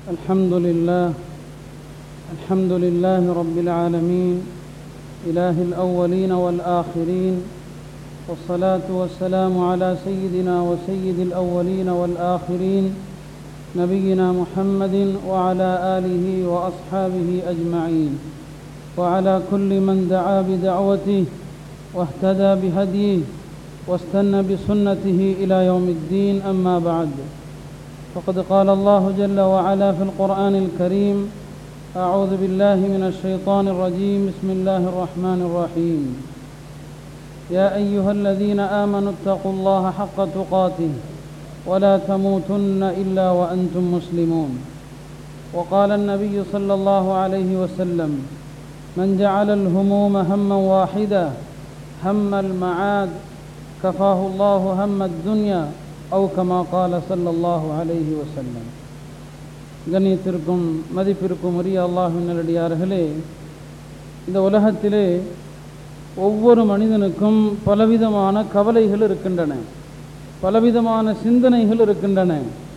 الحمد لله الحمد لله رب العالمين إله الأولين والآخرين والصلاة والسلام على سيدنا وسيد الأولين والآخرين نبينا محمد وعلى آله وأصحابه أجمعين وعلى كل من دعا بدعوته واهتدى بهديه واستنى بسنته إلى يوم الدين أما بعد فقد قال الله جل وعلا في القرآن الكريم أعوذ بالله من الشيطان الرجيم بسم الله الرحمن الرحيم يا أيها الذين آمنوا اتقوا الله حق تقاته ولا تموتن إلا وأنتم مسلمون وقال النبي صلى الله عليه وسلم من جعل الهموم هما واحدا هم المعاد كفاه الله هم الدنيا أو كما قال صلى الله عليه وسلم கண்ணியத்திற்கும் மதிப்பிற்கும் உரிய அல்லாஹின் நல்லடியார்களே இந்த உலகத்திலே ஒவ்வொரு மனிதனுக்கும் பலவிதமான கவலைகள் இருக்கின்றன பலவிதமான சிந்தனைகள் இருக்கின்றன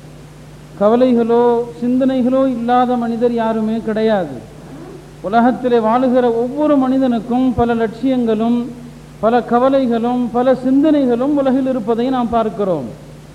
கவலைகளோ சிந்தனைகளோ இல்லாத மனிதர் யாருமே கிடையாது உலகத்திலே வாழுகிற ஒவ்வொரு மனிதனுக்கும் பல லட்சியங்களும் பல கவலைகளும் பல சிந்தனைகளும் உலகில் இருப்பதை நாம் பார்க்கிறோம்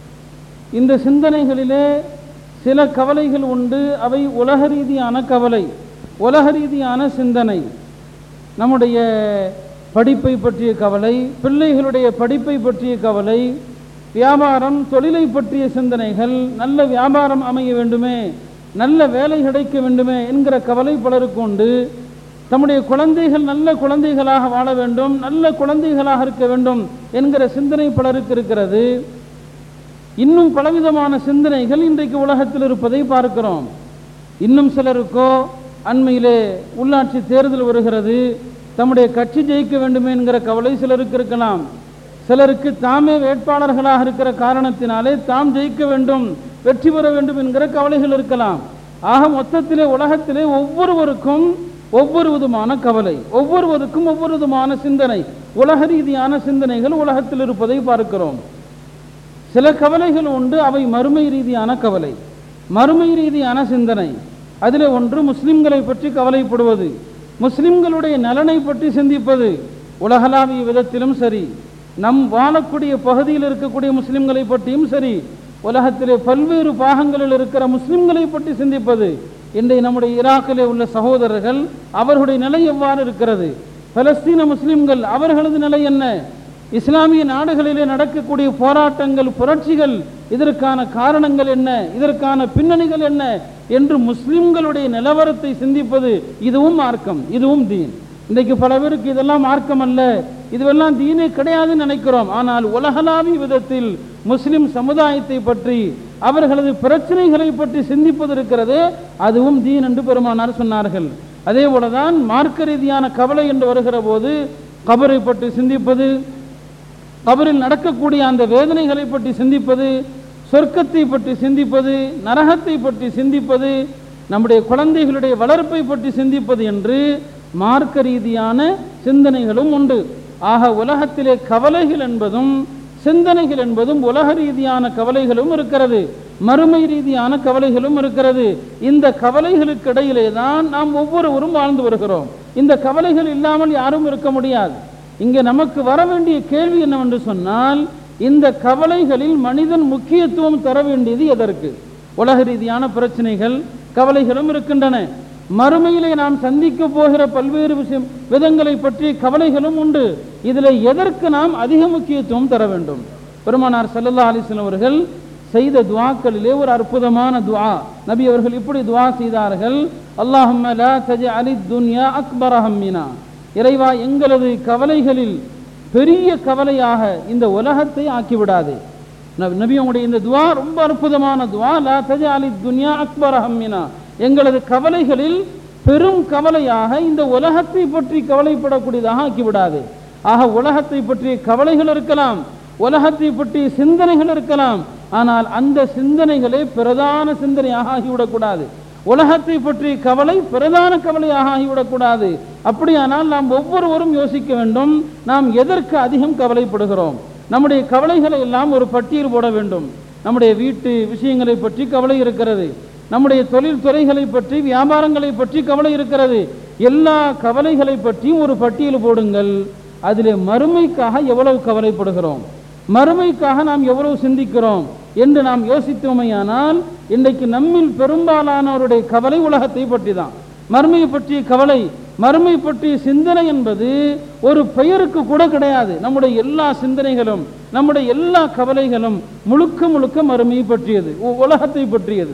இந்த சிந்தனைகளிலே சில கவலைகள் உண்டு அவை உலக ரீதியான கவலை உலக ரீதியான சிந்தனை நம்முடைய படிப்பை பற்றிய கவலை பிள்ளைகளுடைய படிப்பை பற்றிய கவலை வியாபாரம் தொழிலை பற்றிய சிந்தனைகள் நல்ல வியாபாரம் அமைய வேண்டுமே நல்ல வேலை கிடைக்க வேண்டுமே என்கிற கவலை பலருக்கு உண்டு தம்முடைய குழந்தைகள் நல்ல குழந்தைகளாக வாழ வேண்டும் நல்ல குழந்தைகளாக இருக்க வேண்டும் என்கிற சிந்தனை பலருக்கு இருக்கிறது இன்னும் பலவிதமான சிந்தனைகள் இன்றைக்கு உலகத்தில் இருப்பதை பார்க்கிறோம் இன்னும் சிலருக்கோ அண்மையிலே உள்ளாட்சி தேர்தல் வருகிறது தம்முடைய கட்சி ஜெயிக்க வேண்டுமே என்கிற கவலை சிலருக்கு இருக்கலாம் சிலருக்கு தாமே வேட்பாளர்களாக இருக்கிற காரணத்தினாலே தாம் ஜெயிக்க வேண்டும் வெற்றி பெற வேண்டும் என்கிற கவலைகள் இருக்கலாம் ஆக மொத்தத்திலே உலகத்திலே ஒவ்வொருவருக்கும் ஒவ்வொரு விதமான கவலை ஒவ்வொருவருக்கும் ஒவ்வொரு விதமான சிந்தனை உலக ரீதியான சிந்தனைகள் உலகத்தில் இருப்பதை பார்க்கிறோம் சில கவலைகள் உண்டு அவை மறுமை ரீதியான கவலை மறுமை ரீதியான சிந்தனை அதில் ஒன்று முஸ்லிம்களை பற்றி கவலைப்படுவது முஸ்லிம்களுடைய நலனை பற்றி சிந்திப்பது உலகளாவிய விதத்திலும் சரி நம் வாழக்கூடிய பகுதியில் இருக்கக்கூடிய முஸ்லிம்களை பற்றியும் சரி உலகத்திலே பல்வேறு பாகங்களில் இருக்கிற முஸ்லிம்களை பற்றி சிந்திப்பது இன்றைய நம்முடைய ஈராக்கிலே உள்ள சகோதரர்கள் அவர்களுடைய நிலை எவ்வாறு இருக்கிறது பலஸ்தீன முஸ்லிம்கள் அவர்களது நிலை என்ன இஸ்லாமிய நாடுகளிலே நடக்கக்கூடிய போராட்டங்கள் புரட்சிகள் இதற்கான காரணங்கள் என்ன இதற்கான பின்னணிகள் என்ன என்று முஸ்லிம்களுடைய நிலவரத்தை சிந்திப்பது இதுவும் மார்க்கம் இதுவும் தீன் இன்றைக்கு பல பேருக்கு இதெல்லாம் மார்க்கம் அல்ல இதுவெல்லாம் தீனே கிடையாதுன்னு நினைக்கிறோம் ஆனால் உலகளாவிய விதத்தில் முஸ்லிம் சமுதாயத்தை பற்றி அவர்களது பிரச்சனைகளை பற்றி சிந்திப்பது இருக்கிறது அதுவும் தீன் என்று பெருமானார் சொன்னார்கள் அதே போலதான் மார்க்க ரீதியான கவலை என்று வருகிற போது கபரை பற்றி சிந்திப்பது கபரில் நடக்கக்கூடிய அந்த வேதனைகளை பற்றி சிந்திப்பது சொர்க்கத்தை பற்றி சிந்திப்பது நரகத்தை பற்றி சிந்திப்பது நம்முடைய குழந்தைகளுடைய வளர்ப்பை பற்றி சிந்திப்பது என்று மார்க்க ரீதியான சிந்தனைகளும் உண்டு ஆக உலகத்திலே கவலைகள் என்பதும் சிந்தனைகள் என்பதும் உலக ரீதியான கவலைகளும் இருக்கிறது மறுமை ரீதியான கவலைகளும் இருக்கிறது இந்த கவலைகளுக்கு இடையிலே தான் நாம் ஒவ்வொருவரும் வாழ்ந்து வருகிறோம் இந்த கவலைகள் இல்லாமல் யாரும் இருக்க முடியாது இங்கே நமக்கு வர வேண்டிய கேள்வி என்னவென்று சொன்னால் இந்த கவலைகளில் மனிதன் முக்கியத்துவம் தர வேண்டியது எதற்கு உலக ரீதியான பிரச்சனைகள் கவலைகளும் இருக்கின்றன மறுமையிலே நாம் சந்திக்க போகிற பல்வேறு விஷயம் விதங்களை பற்றி கவலைகளும் உண்டு இதில் எதற்கு நாம் அதிக முக்கியத்துவம் தர வேண்டும் பெருமானார் சல்லல்லா அலிஸ்லாம் அவர்கள் செய்த துவாக்களிலே ஒரு அற்புதமான துவா நபி அவர்கள் இப்படி துவா செய்தார்கள் அல்லாஹும் அலி துன்யா அக்பர் அஹம்மினா இறைவா எங்களது கவலைகளில் பெரிய கவலையாக இந்த உலகத்தை ஆக்கிவிடாது நபியுடைய இந்த துவா ரொம்ப அற்புதமான துவா லா தஜ அலி துன்யா அக்பர் அஹம்மினா எங்களது கவலைகளில் பெரும் கவலையாக இந்த உலகத்தை பற்றி கவலைப்படக்கூடியதாக ஆக்கிவிடாது ஆக உலகத்தை பற்றிய கவலைகள் இருக்கலாம் உலகத்தை பற்றிய சிந்தனைகள் இருக்கலாம் ஆனால் அந்த சிந்தனைகளே பிரதான சிந்தனையாக ஆகிவிடக்கூடாது உலகத்தை பற்றிய கவலை பிரதான கவலையாக ஆகிவிடக்கூடாது அப்படியானால் நாம் ஒவ்வொருவரும் யோசிக்க வேண்டும் நாம் எதற்கு அதிகம் கவலைப்படுகிறோம் நம்முடைய கவலைகளை எல்லாம் ஒரு பட்டியல் போட வேண்டும் நம்முடைய வீட்டு விஷயங்களை பற்றி கவலை இருக்கிறது நம்முடைய தொழில் துறைகளை பற்றி வியாபாரங்களை பற்றி கவலை இருக்கிறது எல்லா கவலைகளை பற்றியும் ஒரு பட்டியல் போடுங்கள் அதிலே மறுமைக்காக எவ்வளவு கவலைப்படுகிறோம் மறுமைக்காக நாம் எவ்வளவு சிந்திக்கிறோம் என்று நாம் யோசித்தோமையானால் இன்றைக்கு நம்மில் பெரும்பாலானவருடைய கவலை உலகத்தை பற்றி தான் மறுமையை பற்றிய கவலை மறுமை பற்றிய சிந்தனை என்பது ஒரு பெயருக்கு கூட கிடையாது நம்முடைய எல்லா சிந்தனைகளும் நம்முடைய எல்லா கவலைகளும் முழுக்க முழுக்க மறுமையை பற்றியது உ- உலகத்தை பற்றியது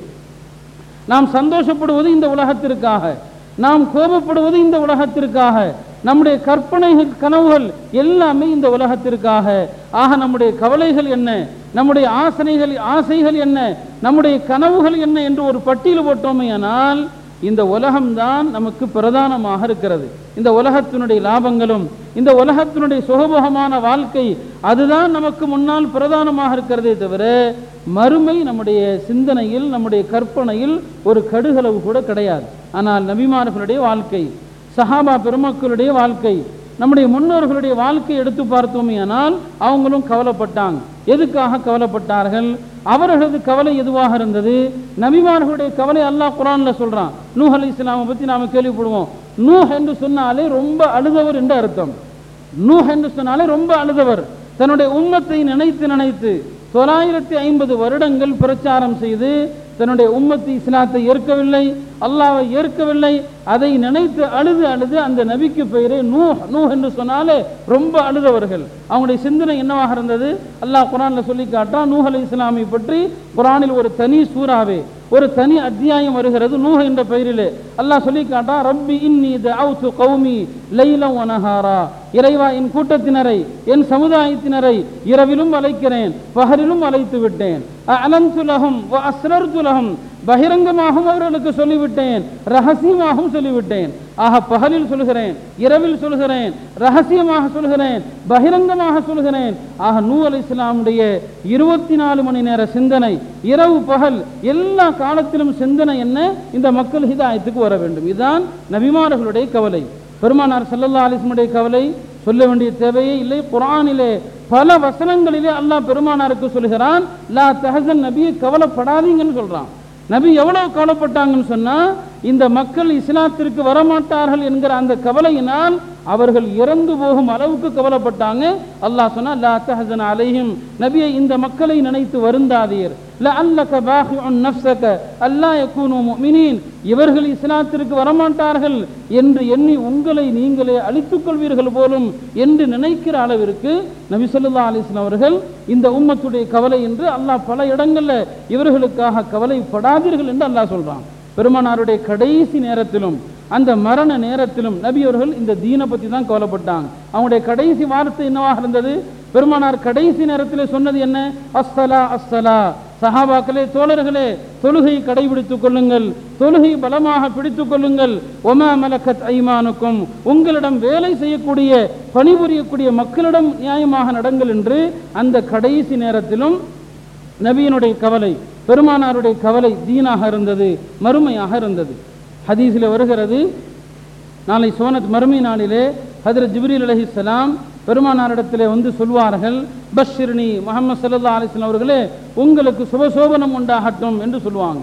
நாம் சந்தோஷப்படுவது இந்த உலகத்திற்காக நாம் கோபப்படுவது இந்த உலகத்திற்காக நம்முடைய கற்பனைகள் கனவுகள் எல்லாமே இந்த உலகத்திற்காக ஆக நம்முடைய கவலைகள் என்ன நம்முடைய ஆசனைகள் ஆசைகள் என்ன நம்முடைய கனவுகள் என்ன என்று ஒரு பட்டியல் போட்டோமேயானால் இந்த உலகம்தான் நமக்கு பிரதானமாக இருக்கிறது இந்த உலகத்தினுடைய லாபங்களும் இந்த உலகத்தினுடைய சுகபோகமான வாழ்க்கை அதுதான் நமக்கு முன்னால் பிரதானமாக இருக்கிறதே தவிர மறுமை நம்முடைய சிந்தனையில் நம்முடைய கற்பனையில் ஒரு கடுகளவு கூட கிடையாது ஆனால் நபிமார்களுடைய வாழ்க்கை சஹாபா பெருமக்களுடைய வாழ்க்கை நம்முடைய முன்னோர்களுடைய வாழ்க்கையை எடுத்து பார்த்தோமேயானால் அவங்களும் கவலைப்பட்டாங்க எதுக்காக கவலைப்பட்டார்கள் அவர்களது கவலை எதுவாக இருந்தது நபிமார்களுடைய கவலை அல்லாஹ் குரான்ல சொல்றான் நூஹ் அலி இஸ்லாமை பத்தி நாம கேள்விப்படுவோம் நூஹ் என்று சொன்னாலே ரொம்ப அழுதவர் என்று அர்த்தம் நூஹ் என்று சொன்னாலே ரொம்ப அழுதவர் தன்னுடைய உம்மத்தை நினைத்து நினைத்து தொள்ளாயிரத்தி ஐம்பது வருடங்கள் பிரச்சாரம் செய்து தன்னுடைய உம்மத்து இஸ்லாத்தை ஏற்கவில்லை அல்லாவை ஏற்கவில்லை அதை நினைத்து அழுது அழுது அந்த நபிக்கு பெயரே நூ நூ என்று சொன்னாலே ரொம்ப அழுதவர்கள் அவங்களுடைய சிந்தனை என்னவாக இருந்தது அல்லாஹ் குரான்ல சொல்லி காட்டான் நூஹ் அலை இஸ்லாமை பற்றி குரானில் ஒரு தனி சூறாவே ஒரு தனி அத்தியாயம் வருகிறது நூஹ் என்ற பெயரிலே அல்லாஹ் சொல்லி காட்டான் ரப்பி இன்னி தஅவுது கௌமி லைலம் வனஹாரா இறைவா என் கூட்டத்தினரை என் சமுதாயத்தினரை இரவிலும் அழைக்கிறேன் பகலிலும் அழைத்து விட்டேன் அலந்து லஹும் வ அஸ்ரர்து லஹும் பகிரங்கமாகவும் அவர்களுக்கு சொல்லிவிட்டேன் ரகசியமாகவும் சொல்லிவிட்டேன் ஆக பகலில் சொல்கிறேன் இரவில் சொல்கிறேன் ரகசியமாக சொல்கிறேன் பகிரங்கமாக சொல்கிறேன் ஆக நூ அலை இஸ்லாமுடைய இருபத்தி நாலு மணி நேர சிந்தனை இரவு பகல் எல்லா காலத்திலும் சிந்தனை என்ன இந்த மக்கள் ஹிதாயத்துக்கு வர வேண்டும் இதுதான் நபிமார்களுடைய கவலை பெருமானார் ஸல்லல்லாஹு அலைஹி வஸல்லம் உடைய கவலை சொல்ல வேண்டிய தேவையே இல்லை குர்ஆனிலே பல வசனங்களிலே அல்லாஹ் பெருமானாருக்கு சொல்கிறான் லா தஹசன் நபியை கவலைப்படாதீங்கன்னு சொல்றான் நபி எவ்வளவு கவலைப்பட்டாங்கன்னு சொன்னா இந்த மக்கள் இஸ்லாத்திற்கு வரமாட்டார்கள் என்கிற அந்த கவலையினால் அவர்கள் இறந்து போகும் அளவுக்கு கவலைப்பட்டாங்க அல்லாஹ் சொன்னா லா தஹசன் அலைஹிம் நபியை இந்த மக்களை நினைத்து வருந்தாதீர் லஅல்லக பாஹிஉன் நஃப்ஸக அல்லா யகூனு முஃமினீன் இவர்கள் இஸ்லாத்திற்கு வரமாட்டார்கள் என்று எண்ணி உங்களை நீங்களே அழித்துக் கொள்வீர்கள் போலும் என்று நினைக்கிற அளவிற்கு நபி ஸல்லல்லாஹு அலைஹி வஸல்லம் அவர்கள் இந்த உம்மத்துடைய கவலை என்று அல்லாஹ் பல இடங்கள்ல இவர்களுக்காக கவலைப்படாதீர்கள் என்று அல்லாஹ் சொல்றான் பெருமானாருடைய கடைசி நேரத்திலும் அந்த மரண நேரத்திலும் நபி அவர்கள் இந்த தீனை பத்தி தான் கவலைப்பட்டாங்க அவங்களுடைய கடைசி வார்த்தை என்னவாக இருந்தது பெருமானார் கடைசி நேரத்தில் சொன்னது என்ன அஸ்ஸலா அஸ்ஸலா சஹாபாக்களே தோழர்களே தொழுகை கடைபிடித்துக் கொள்ளுங்கள் தொழுகை பலமாக பிடித்துக் கொள்ளுங்கள் ஒமா மலக்கத் ஐமானுக்கும் உங்களிடம் வேலை செய்யக்கூடிய பணிபுரியக்கூடிய மக்களிடம் நியாயமாக நடங்கள் என்று அந்த கடைசி நேரத்திலும் நபியினுடைய கவலை பெருமானாருடைய கவலை தீனாக இருந்தது மறுமையாக இருந்தது ஹதீஸில் வருகிறது நாளை சோனத் மறுமை நாளிலே ஹதரத் ஜிப்ரீல் அலைஹிஸ்ஸலாம் பெருமானாரிடத்திலே வந்து சொல்வார்கள் பஷ்ஷிர்னி முகமது சல்லா அலிஸ்லாம் அவர்களே உங்களுக்கு சுபசோபனம் உண்டாகட்டும் என்று சொல்லுவாங்க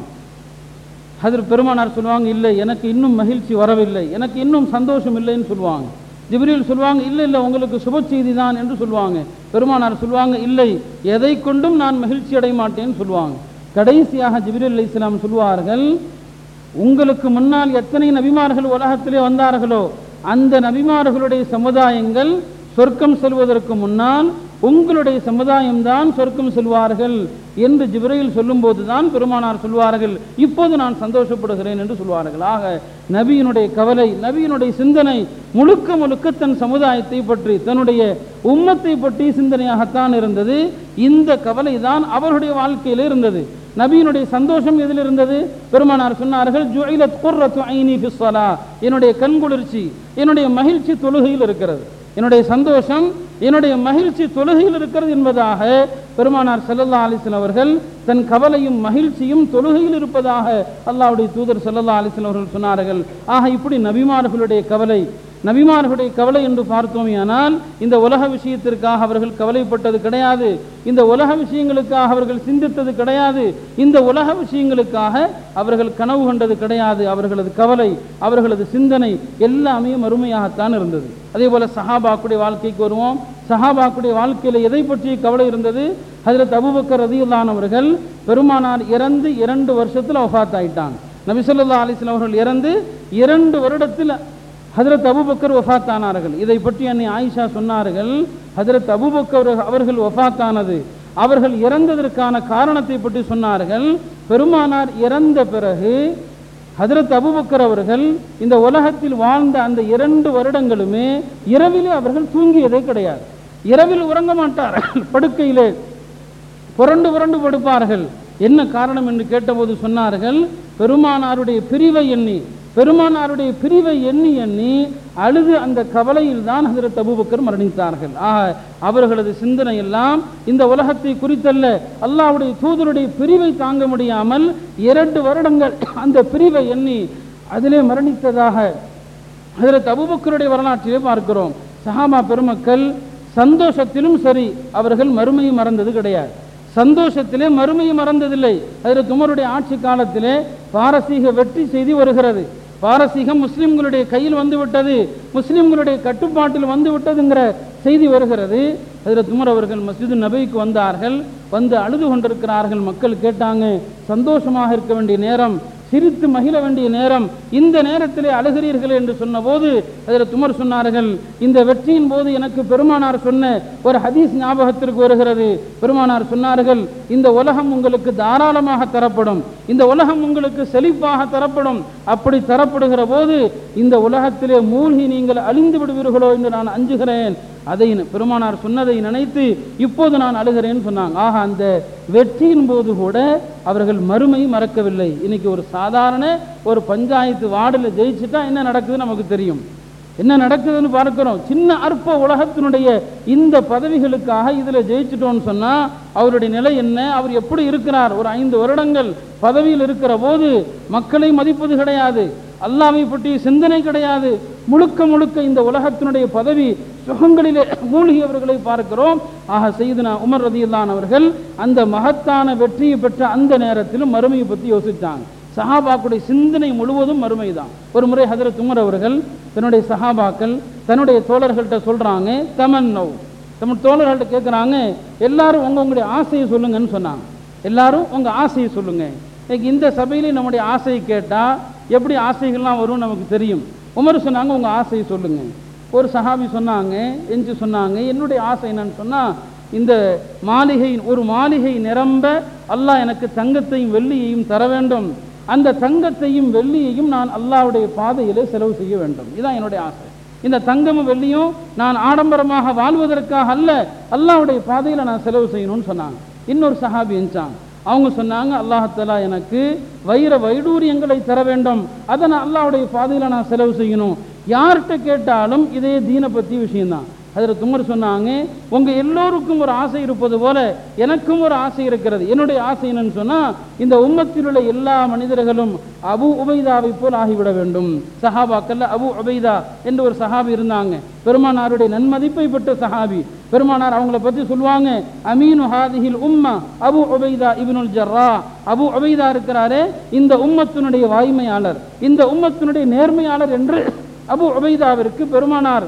ஹதர் பெருமானார் சொல்லுவாங்க இல்லை எனக்கு இன்னும் மகிழ்ச்சி வரவில்லை எனக்கு இன்னும் சந்தோஷம் இல்லைன்னு சொல்லுவாங்க ஜிப்ரீல் சொல்லுவாங்க இல்லை இல்லை உங்களுக்கு சுப செய்தி தான் என்று சொல்லுவாங்க பெருமானார் சொல்லுவாங்க இல்லை எதை கொண்டும் நான் மகிழ்ச்சி அடைய மாட்டேன்னு சொல்லுவாங்க கடைசியாக ஜிப்ரீல் அலி இஸ்லாம் சொல்லுவார்கள் உங்களுக்கு முன்னால் எத்தனை நபிமார்கள் உலகத்திலே வந்தார்களோ அந்த நபிமார்களுடைய சமுதாயங்கள் சொர்க்கம் செல்வதற்கு முன்னால் உங்களுடைய சமுதாயம்தான் சொர்க்கம் செல்வார்கள் என்று ஜிப்ரையில் சொல்லும்போது தான் பெருமானார் சொல்வார்கள் இப்போது நான் சந்தோஷப்படுகிறேன் என்று சொல்வார்கள் ஆக நபியினுடைய கவலை நபியினுடைய சிந்தனை முழுக்க முழுக்க தன் சமுதாயத்தை பற்றி தன்னுடைய உம்மத்தை பற்றி சிந்தனையாகத்தான் இருந்தது இந்த கவலை தான் அவருடைய வாழ்க்கையில் இருந்தது நபியினுடைய சந்தோஷம் எதில் இருந்தது பெருமானார் சொன்னார்கள் ஜுஇலத் குர்ரத்து ஐனி ஃபிஸ்ஸலா என்னுடைய கண்குளிர்ச்சி என்னுடைய மகிழ்ச்சி தொழுகையில் இருக்கிறது என்னுடைய சந்தோஷம் என்னுடைய மகிழ்ச்சி தொழுகையில் இருக்கிறது என்பதாக பெருமானார் ஸல்லல்லாஹு அலைஹி வஸல்லம் அவர்கள் தன் கவலையும் மகிழ்ச்சியும் தொழுகையில் இருப்பதாக அல்லாஹ்வுடைய தூதர் ஸல்லல்லாஹு அலைஹி வஸல்லம் அவர்கள் சொன்னார்கள் ஆக இப்படி நபிமார்களுடைய கவலை நபிமார்களுடைய கவலை என்று பார்த்தோமேயானால் இந்த உலக விஷயத்திற்காக அவர்கள் கவலைப்பட்டது கிடையாது இந்த உலக விஷயங்களுக்காக அவர்கள் சிந்தித்தது கிடையாது இந்த உலக விஷயங்களுக்காக அவர்கள் கனவு கண்டது கிடையாது அவர்களது கவலை அவர்களது சிந்தனை எல்லாமே மறுமையாகத்தான் இருந்தது அதே போல சஹாபாக்குடைய வாழ்க்கைக்கு வருவோம் சஹாபாக்குடைய வாழ்க்கையில் எதை பற்றிய கவலை இருந்தது ஹஜரத் அபூபக்கர் ரதியுல்லானவர்கள் பெருமானார் இறந்து இரண்டு வருஷத்தில் வஃபாத் ஆயிட்டாங்க நபிசல்லா அலிஸ்லாம் அவர்கள் இறந்து இரண்டு வருடத்தில் ஹஜரத் அபுபக்கர் வஃபாத்தானார்கள் இதை பற்றி அன்னை ஆயிஷா சொன்னார்கள் ஹஜரத் அபுபக்கர் அவர்கள் வஃபாத்தானது அவர்கள் இறந்ததற்கான காரணத்தை பற்றி சொன்னார்கள் பெருமானார் இறந்த பிறகு ஹஜரத் அபுபக்கர் அவர்கள் இந்த உலகத்தில் வாழ்ந்த அந்த இரண்டு வருடங்களுமே இரவிலே அவர்கள் தூங்கியதே கிடையாது இரவில் உறங்க மாட்டார்கள் படுக்கையிலே புரண்டு புரண்டு படுப்பார்கள் என்ன காரணம் என்று கேட்டபோது சொன்னார்கள் பெருமானாருடைய பிரிவை எண்ணி பெருமானாருடைய பிரிவை எண்ணி எண்ணி அழுது அந்த கவலையில் தான் ஹசரத் அபூபக்கர் மரணித்தார்கள் ஆக அவர்களது சிந்தனை எல்லாம் இந்த உலகத்தை குறித்தல்ல அல்லாஹ்வுடைய தூதருடைய பிரிவை தாங்க முடியாமல் இரண்டு வருடங்கள் அந்த பிரிவை எண்ணி அதிலே மரணித்ததாக ஹசரத் அபூபக்கருடைய வரலாற்றிலே பார்க்கிறோம் சஹாபா பெருமக்கள் சந்தோஷத்திலும் சரி அவர்கள் மறுமையை மறந்தது கிடையாது சந்தோஷத்திலே மறுமையை மறந்ததில்லை அதில் துமருடைய ஆட்சி காலத்திலே பாரசீக வெற்றி செய்தி வருகிறது பாரசீகம் முஸ்லிம்களுடைய கையில் வந்து விட்டது முஸ்லிம்களுடைய கட்டுப்பாட்டில் வந்து விட்டதுங்கிற செய்தி வருகிறது அதில் துமர் அவர்கள் மஸ்ஜிது நபிக்கு வந்தார்கள் வந்து அழுது கொண்டிருக்கிறார்கள் மக்கள் கேட்டாங்க சந்தோஷமாக இருக்க வேண்டிய நேரம் சிரித்து மகிழ வேண்டிய நேரம் இந்த நேரத்திலே அழுகிறீர்கள் என்று சொன்னபோது அதில் துமர் சொன்னார்கள் இந்த வெற்றியின் போது எனக்கு பெருமானார் சொன்ன ஒரு ஹதீஸ் ஞாபகத்திற்கு வருகிறது பெருமானார் சொன்னார்கள் இந்த உலகம் உங்களுக்கு தாராளமாக தரப்படும் இந்த உலகம் உங்களுக்கு செழிப்பாக தரப்படும் அப்படி தரப்படுகிற போது இந்த உலகத்திலே மூழ்கி நீங்கள் அழிந்து விடுவீர்களோ என்று நான் அஞ்சுகிறேன் அதை பெருமானார் சொன்னதை நினைத்து இப்போது நான் அழுகிறேன்னு சொன்னாங்க ஆக அந்த வெற்றியின் போது கூட அவர்கள் மறுமை மறக்கவில்லை இன்னைக்கு ஒரு சாதாரண ஒரு பஞ்சாயத்து வார்டில் ஜெயிச்சுட்டா என்ன நடக்குதுன்னு நமக்கு தெரியும் என்ன நடக்குதுன்னு பார்க்கிறோம் சின்ன அற்ப உலகத்தினுடைய இந்த பதவிகளுக்காக இதில் ஜெயிச்சிட்டோம்னு சொன்னா அவருடைய நிலை என்ன அவர் எப்படி இருக்கிறார் ஒரு ஐந்து வருடங்கள் பதவியில் இருக்கிற போது மக்களை மதிப்பது கிடையாது அல்லாமை பற்றிய சிந்தனை கிடையாது முழுக்க முழுக்க இந்த உலகத்தினுடைய பதவி சுகங்களிலே மூழ்கியவர்களை பார்க்கிறோம் ஆக செய்தனா உமர் ரதியுல்லான் அவர்கள் அந்த மகத்தான வெற்றியை பெற்ற அந்த நேரத்திலும் மறுமையை பற்றி யோசித்தாங்க சஹாபாக்குடைய சிந்தனை முழுவதும் மறுமை தான் ஒரு முறை ஹதரத் உமர் அவர்கள் தன்னுடைய சஹாபாக்கள் தன்னுடைய தோழர்கள்ட்ட சொல்றாங்க தமன்னோ தமிழ் தோழர்கள்ட்ட கேட்குறாங்க எல்லாரும் உங்க உங்களுடைய ஆசையை சொல்லுங்கன்னு சொன்னாங்க எல்லாரும் உங்க ஆசையை சொல்லுங்க இன்னைக்கு இந்த சபையிலே நம்முடைய ஆசையை கேட்டா எப்படி ஆசைகள்லாம் வரும் நமக்கு தெரியும் உமர் சொன்னாங்க உங்க ஆசையை சொல்லுங்க ஒரு சஹாபி சொன்னாங்க எஞ்சி சொன்னாங்க என்னுடைய ஆசை என்னன்னு சொன்னா இந்த மாளிகை ஒரு மாளிகை நிரம்ப அல்லாஹ் எனக்கு தங்கத்தையும் வெள்ளியையும் தர வேண்டும் அந்த தங்கத்தையும் வெள்ளியையும் நான் அல்லாஹ்வுடைய பாதையிலே செலவு செய்ய வேண்டும் இதுதான் என்னுடைய ஆசை இந்த தங்கமும் வெள்ளியும் நான் ஆடம்பரமாக வாழ்வதற்காக அல்ல அல்லாஹ்வுடைய பாதையில் நான் செலவு செய்யணும்னு சொன்னாங்க இன்னொரு சஹாபி எஞ்சாங்க அவங்க சொன்னாங்க அல்லாஹத்தலா எனக்கு வைர வைடூரியங்களை தர வேண்டும் அதை நான் அல்லாஹ்வுடைய பாதையில் நான் செலவு செய்யணும் யார்கிட்ட கேட்டாலும் இதே தீனை பற்றி விஷயம்தான் அதில் துமர் சொன்னாங்க உங்கள் எல்லோருக்கும் ஒரு ஆசை இருப்பது போல எனக்கும் ஒரு ஆசை இருக்கிறது என்னுடைய ஆசை என்னன்னு சொன்னால் இந்த உம்மத்தில் உள்ள எல்லா மனிதர்களும் அபு உபைதாவை போல் ஆகிவிட வேண்டும் சஹாபாக்கல்ல அபு உபைதா என்று ஒரு சஹாபி இருந்தாங்க பெருமானாருடைய நன்மதிப்பை பெற்ற சஹாபி பெருமானார் அவங்கள பற்றி சொல்லுவாங்க அமீனு ஹாதிஹில் உம்மா அபு உபைதா இப்னுல் ஜர்ரா அபு உபைதா இருக்கிறாரே இந்த உம்மத்தினுடைய வாய்மையாளர் இந்த உம்மத்தினுடைய நேர்மையாளர் என்று அபு உபைதாவிற்கு பெருமானார்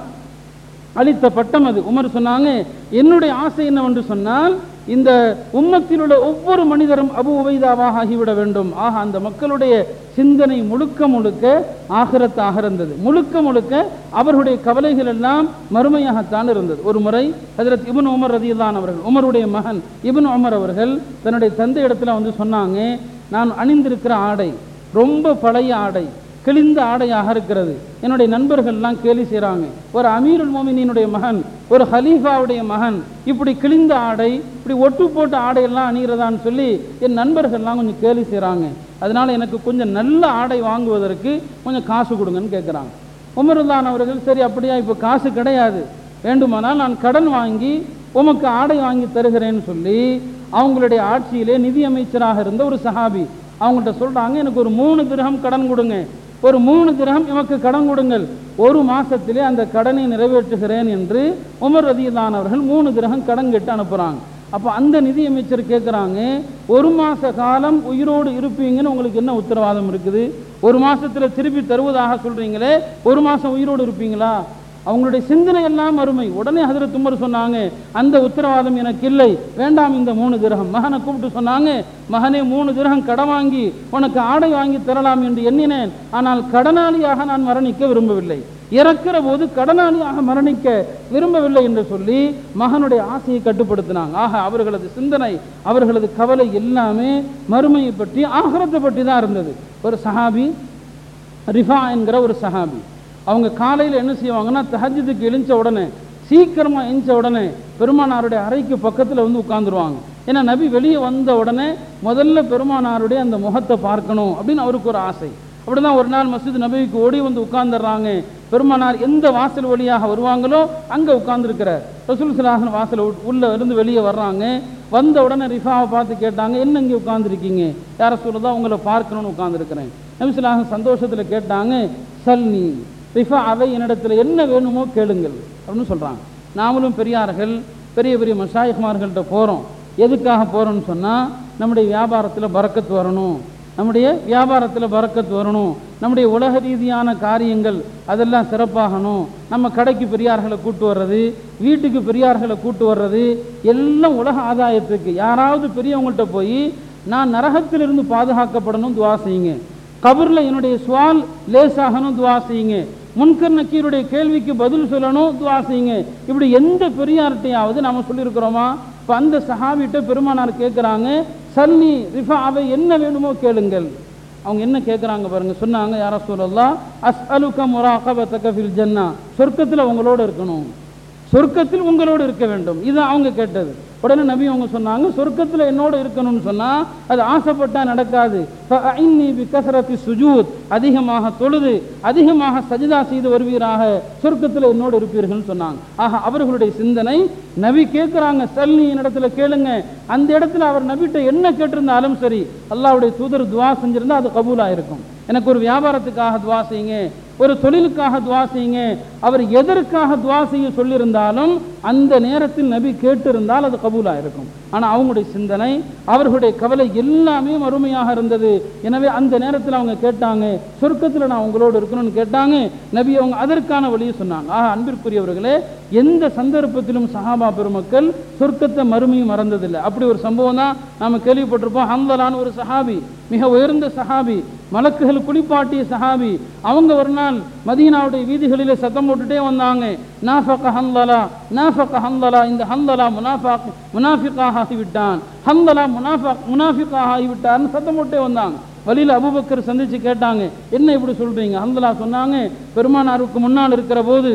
அளித்த பட்டம் அது உமர் சொன்னாங்க என்னுடைய ஆசை என்னவென்று சொன்னால் இந்த உம்மத்தில் உள்ள ஒவ்வொரு மனிதரும் அபு உபைதாவாக ஆகிவிட வேண்டும் ஆக அந்த மக்களுடைய சிந்தனை முழுக்க முழுக்க ஆகரத்தாக இருந்தது முழுக்க முழுக்க அவர்களுடைய கவலைகள் எல்லாம் மறுமையாகத்தான் இருந்தது ஒரு முறை ஹஜரத் இபுன் உமர் ரதியுல்லான் அவர்கள் உமருடைய மகன் இபுன் உமர் அவர்கள் தன்னுடைய தந்தை இடத்துல வந்து சொன்னாங்க நான் அணிந்திருக்கிற ஆடை ரொம்ப பழைய ஆடை கிழிந்த ஆடையாக இருக்கிறது என்னுடைய நண்பர்கள்லாம் கேலி செய்கிறாங்க ஒரு அமீருல் மோமினியினுடைய மகன் ஒரு ஹலீஃபாவுடைய மகன் இப்படி கிழிந்த ஆடை இப்படி ஒட்டு போட்ட ஆடையெல்லாம் அணிகிறதான்னு சொல்லி என் நண்பர்கள்லாம் கொஞ்சம் கேலி செய்கிறாங்க அதனால் எனக்கு கொஞ்சம் நல்ல ஆடை வாங்குவதற்கு கொஞ்சம் காசு கொடுங்கன்னு கேட்குறாங்க உமருல்லான் அவர்கள் சரி அப்படியா இப்போ காசு கிடையாது வேண்டுமானால் நான் கடன் வாங்கி உமக்கு ஆடை வாங்கி தருகிறேன்னு சொல்லி அவங்களுடைய ஆட்சியிலே நிதி அமைச்சராக இருந்த ஒரு சஹாபி அவங்கள்ட்ட சொல்கிறாங்க எனக்கு ஒரு மூணு கிரகம் கடன் கொடுங்க ஒரு மூணு திரகம் எமக்கு கடன் கொடுங்கள் ஒரு மாசத்திலே அந்த கடனை நிறைவேற்றுகிறேன் என்று உமர் ரதியல்லான் அவர்கள் மூணு திரகம் கடன் கேட்டு அனுப்புறாங்க அப்போ அந்த நிதியமைச்சர் கேட்குறாங்க ஒரு மாச காலம் உயிரோடு இருப்பீங்கன்னு உங்களுக்கு என்ன உத்தரவாதம் இருக்குது ஒரு மாசத்துல திருப்பி தருவதாக சொல்றீங்களே ஒரு மாசம் உயிரோடு இருப்பீங்களா அவங்களுடைய சிந்தனை எல்லாம் அருமை உடனே ஹதரத் உமர் சொன்னாங்க அந்த உத்தரவாதம் எனக்கு இல்லை வேண்டாம் இந்த மூணு திரகம் மகனை கூப்பிட்டு சொன்னாங்க மகனே மூணு திரகம் கடன் வாங்கி உனக்கு ஆடை வாங்கி தரலாம் என்று எண்ணினேன் ஆனால் கடனாளியாக நான் மரணிக்க விரும்பவில்லை இறக்கிற போது கடனாளியாக மரணிக்க விரும்பவில்லை என்று சொல்லி மகனுடைய ஆசையை கட்டுப்படுத்தினாங்க ஆக அவர்களது சிந்தனை அவர்களது கவலை எல்லாமே மறுமையை பற்றி ஆகரத்தை பற்றி தான் இருந்தது ஒரு சஹாபி ரிஃபா என்கிற ஒரு சஹாபி அவங்க காலையில் என்ன செய்வாங்கன்னா தஹஜ்ஜுக்கு எழுந்த உடனே சீக்கிரமாக எழுந்த உடனே பெருமானாருடைய அறைக்கு பக்கத்தில் வந்து உட்காந்துருவாங்க ஏன்னா நபி வெளியே வந்த உடனே முதல்ல பெருமானாருடைய அந்த முகத்தை பார்க்கணும் அப்படின்னு அவருக்கு ஒரு ஆசை அப்படிதான் ஒரு நாள் மஸ்ஜித் நபிக்கு ஓடி வந்து உட்கார்ந்துடுறாங்க பெருமானார் எந்த வாசல் வழியாக வருவாங்களோ அங்கே உட்கார்ந்துருக்கிறார் ரசூல் சலாஹன் வாசல் உட்- உள்ள இருந்து வெளியே வர்றாங்க வந்த உடனே ரிஃபாவை பார்த்து கேட்டாங்க என்ன இங்கே உட்கார்ந்துருக்கீங்க யார சொல்லுதா உங்களை பார்க்கணும்னு உட்கார்ந்துருக்கிறேன் நபிசுலாஹன் சந்தோஷத்தில் கேட்டாங்க சல்னி ரிஃபா அவை என்னிடத்தில் என்ன வேணுமோ கேளுங்கள் அப்படின்னு சொல்கிறாங்க நாமளும் பெரியார்கள் பெரிய பெரிய மஷாயிகுமார்கள்ட்ட போகிறோம் எதுக்காக போகிறோம்னு சொன்னால் நம்முடைய வியாபாரத்தில் பறக்கத்து வரணும் நம்முடைய வியாபாரத்தில் பறக்கத்து வரணும் நம்முடைய உலக ரீதியான காரியங்கள் அதெல்லாம் சிறப்பாகணும் நம்ம கடைக்கு பெரியார்களை கூட்டு வர்றது வீட்டுக்கு பெரியார்களை கூட்டு வர்றது எல்லாம் உலக ஆதாயத்துக்கு யாராவது பெரியவங்கள்ட்ட போய் நான் நரகத்திலிருந்து பாதுகாக்கப்படணும் துவா செய்யுங்க கபரில் என்னுடைய சுவால் லேசாகணும் துவா செய்யுங்க முன்கர் நக்கீருடைய கேள்விக்கு பதில் சொல்லணும் துவா செய்யுங்க இப்படி எந்த பெரியார்ட்டையாவது நாம சொல்லியிருக்கிறோமா இப்போ அந்த சஹாபிட்ட பெருமானார் கேட்குறாங்க சல்லி ரிஃபா அவை என்ன வேணுமோ கேளுங்கள் அவங்க என்ன கேட்குறாங்க பாருங்க சொன்னாங்க யார சொல்லலாம் அஸ் அலுக்க முராகபத்தக்க ஃபில் ஜன்னா சொர்க்கத்தில் உங்களோட இருக்கணும் சொர்க்கத்தில் உங்களோடு இருக்க வேண்டும் இது அவங்க கேட்டது உடனே நபி அவங்க சொன்னாங்க சொர்க்கத்தில் என்னோட இருக்கணும்னு சொன்னா அது ஆசைப்பட்டா நடக்காது ஃபஅஇன்னி பிகஸரத்தி சுஜூத் அதிகமாக தொழுது அதிகமாக சஜிதா செய்து வருவீராக சொர்க்கத்தில் என்னோடு இருப்பீர்கள்னு சொன்னாங்க ஆக அவர்களுடைய சிந்தனை நபி கேட்குறாங்க சல்னி இடத்துல கேளுங்க அந்த இடத்துல அவர் நபிட்ட என்ன கேட்டிருந்தாலும் சரி அல்லாஹ்வுடைய தூதர் துவா செஞ்சிருந்தா அது கபூலாக இருக்கும் எனக்கு ஒரு வியாபாரத்துக்காக துவா செய்யுங்க ஒரு தொழிலுக்காக துவா செய்யுங்க அவர் எதற்காக துவா செய்ய சொல்லியிருந்தாலும் அந்த நேரத்தில் நபி கேட்டிருந்தால் அது கபூலாக இருக்கும் ஆனால் அவங்களுடைய சிந்தனை அவர்களுடைய கவலை எல்லாமே மறுமையாக இருந்தது எனவே அந்த நேரத்தில் அவங்க கேட்டாங்க சொர்க்கத்தில் நான் உங்களோடு இருக்கணும்னு கேட்டாங்க நபி அவங்க அதற்கான வழியை சொன்னாங்க ஆக அன்பிற்குரியவர்களே எந்த சந்தர்ப்பத்திலும் சஹாபா பெருமக்கள் சொர்க்கத்தை மறுமையும் மறந்ததில்லை அப்படி ஒரு சம்பவம் தான் நாம கேள்விப்பட்டிருப்போம் ஹந்தலான்னு ஒரு சஹாபி மிக உயர்ந்த சஹாபி மலக்குகள் குளிப்பாட்டிய சஹாபி அவங்க ஒரு நாள் மதீனாவுடைய வீதிகளிலே சத்தம் போட்டுட்டே வந்தாங்க நாஃபக ஹந்தலா நாஃபக ஹந்தலா இந்த ஹந்தலா முனாஃபாக் முனாஃபிக்காக ஆகிவிட்டான் ஹந்தலா முனாஃபாக் முனாஃபிக்காக ஆகிவிட்டார்னு சத்தம் போட்டே வந்தாங்க வழியில் அபூபக்கர் சந்திச்சு கேட்டாங்க என்ன இப்படி சொல்றீங்க ஹந்தலா சொன்னாங்க பெருமானாருக்கு முன்னால் இருக்கிற போது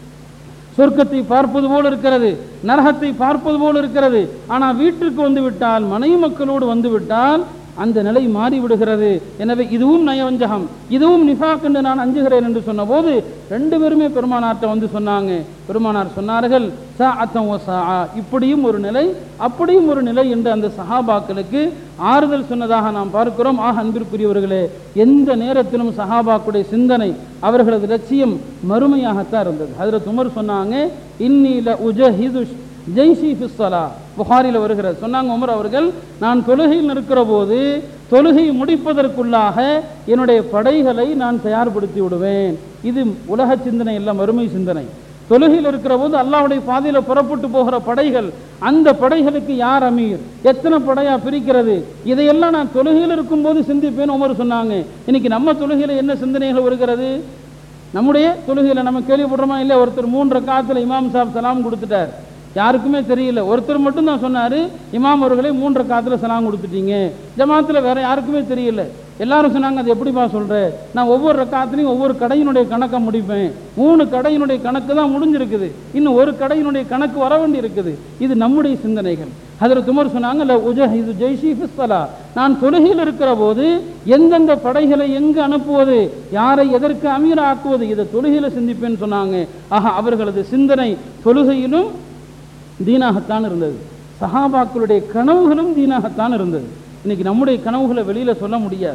சொர்க்கத்தை பார்ப்பது போல் இருக்கிறது நரகத்தை பார்ப்பது போல் இருக்கிறது ஆனால் வீட்டிற்கு வந்து விட்டால் மனைவி மக்களோடு வந்து விட்டால் அந்த நிலை மாறி விடுகிறது எனவே இதுவும் நயவஞ்சகம் இதுவும் நிஃபாக் என்று நான் அஞ்சுகிறேன் என்று சொன்னபோது ரெண்டு பேருமே பெருமானார்ட்ட வந்து சொன்னாங்க பெருமானார் சொன்னார்கள் சா அத்தம் ஓ சா இப்படியும் ஒரு நிலை அப்படியும் ஒரு நிலை என்று அந்த சஹாபாக்களுக்கு ஆறுதல் சொன்னதாக நாம் பார்க்கிறோம் ஆக அன்பிற்குரியவர்களே எந்த நேரத்திலும் சஹாபாக்குடைய சிந்தனை அவர்களது லட்சியம் மறுமையாகத்தான் இருந்தது ஹஜரத் உமர் சொன்னாங்க இன்னில உஜஹிது ஜெய்ஷி ஃபிஸ்ஸலா புகாரில் வருகிறது சொன்னாங்க உமர் அவர்கள் நான் தொழுகையில் நிற்கிற போது தொழுகை முடிப்பதற்குள்ளாக என்னுடைய படைகளை நான் தயார்படுத்தி விடுவேன் இது உலக சிந்தனை அல்ல மறுமை சிந்தனை தொழுகையில் இருக்கிற போது அல்லாஹ்வுடைய பாதையில் புறப்பட்டு போகிற படைகள் அந்த படைகளுக்கு யார் அமீர் எத்தனை படையா பிரிக்கிறது இதையெல்லாம் நான் தொழுகையில் இருக்கும்போது சிந்திப்பேன் உமர் சொன்னாங்க இன்னைக்கு நம்ம தொழுகையில் என்ன சிந்தனைகள் வருகிறது நம்முடைய தொழுகையில் நம்ம கேள்விப்படுறோமா இல்லை ஒருத்தர் மூன்று காலத்தில் இமாம் சாப் சலாம் கொடுத்துட்டார் யாருக்குமே தெரியல ஒருத்தர் மட்டும் தான் சொன்னார் இமாம் அவர்களே மூன்று காலத்தில் சலாம் கொடுத்துட்டீங்க ஜமாத்தில் வேற யாருக்குமே தெரியல எல்லாரும் சொன்னாங்க அது எப்படிப்பா சொல்ற நான் ஒவ்வொரு ரக்காத்துலையும் ஒவ்வொரு கடையினுடைய கணக்கை முடிப்பேன் மூணு கடையினுடைய கணக்கு தான் முடிஞ்சிருக்குது இன்னும் ஒரு கடையினுடைய கணக்கு வர வேண்டி இருக்குது இது நம்முடைய சிந்தனைகள் அதில் துமர் சொன்னாங்க "ல உஜஹ் இது ஜெய்ஷி ஃபிஸ்ஸலா நான் தொழுகையில் இருக்கிற போது எந்தெந்த படைகளை எங்கு அனுப்புவது யாரை எதற்கு அமீர ஆக்குவது இதை தொழுகையில் சிந்திப்பேன்னு சொன்னாங்க ஆக அவர்களது சிந்தனை தொழுகையிலும் தீனாகத்தான் இருந்தது சஹாபாக்களுடைய கனவுகளும் தீனாகத்தான் இருந்தது இன்னைக்கு நம்முடைய கனவுகளை வெளியில சொல்ல முடியாது